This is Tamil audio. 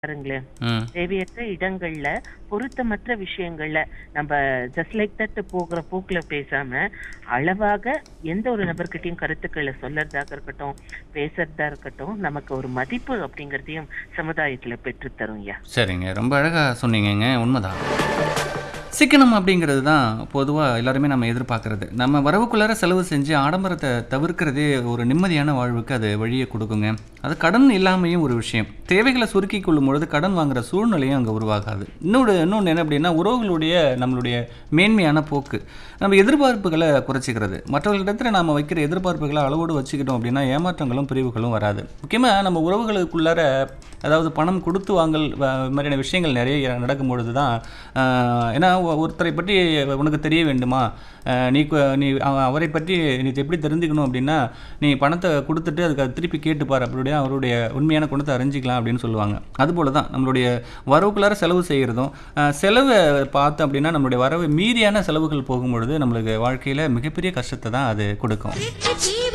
பாருங்களேன் ம் தேவையற்ற இடங்கள்ல பொருத்தமற்ற விஷயங்கள்ல நம்ம ஜஸ்ட் லைக் தட் போகிற போக்குல பேசாம அளவாக எந்த ஒரு நபர்கிட்டயும் கருத்துக்களை சொல்லறதாக இருக்கட்டும் பேசுறதா இருக்கட்டும் நமக்கு ஒரு மதிப்பு அப்படிங்கறதையும் சமுதாயத்துல பெற்றுத்தரும் ஐயா சரிங்க ரொம்ப அழகாக சொன்னீங்கங்க உண்மைதான் சிக்கனம் அப்படிங்கிறது தான் பொதுவாக எல்லாருமே நம்ம எதிர்பார்க்கறது நம்ம வரவுக்குள்ளார செலவு செஞ்சு ஆடம்பரத்தை தவிர்க்கிறதே ஒரு நிம்மதியான வாழ்வுக்கு அது வழியை கொடுக்குங்க அது கடன் இல்லாமையும் ஒரு விஷயம் தேவைகளை சுருக்கி கொள்ளும் பொழுது கடன் வாங்குற சூழ்நிலையும் அங்கே உருவாகாது இன்னொரு இன்னொன்று என்ன அப்படின்னா உறவுகளுடைய நம்மளுடைய மேன்மையான போக்கு நம்ம எதிர்பார்ப்புகளை குறைச்சிக்கிறது மற்றவர்களிடத்தில் நாம் வைக்கிற எதிர்பார்ப்புகளை அளவோடு வச்சுக்கிட்டோம் அப்படின்னா ஏமாற்றங்களும் பிரிவுகளும் வராது முக்கியமாக நம்ம உறவுகளுக்குள்ளார அதாவது பணம் கொடுத்து வாங்கல் வ- மாதிரியான விஷயங்கள் நிறைய நடக்கும்பொழுது தான் ஆஹ், ஏன்னா ஒ- ஒருத்தரை பற்றி உனக்கு தெரிய வேண்டுமா ஆஹ், நீ கு- நீ அவ- அவரை பற்றி நீ எப்படி தெரிஞ்சுக்கணும் அப்படின்னா நீ பணத்தை கொடுத்துட்டு அதுக்கு அது திருப்பி கேட்டுப்பார் அப்படியே அவருடைய உண்மையான குணத்தை அறிஞ்சிக்கலாம் அப்படின்னு சொல்லுவாங்க அதுபோல தான் நம்மளுடைய வரவுக்குள்ளார செலவு செய்கிறதும் ஆஹ், செலவை பார்த்தோம் அப்படின்னா நம்மளுடைய வரவு மீறியான செலவுகள் போகும்பொழுது நம்மளுக்கு வாழ்க்கையில் மிகப்பெரிய கஷ்டத்தை தான் அது கொடுக்கும் ஜீவ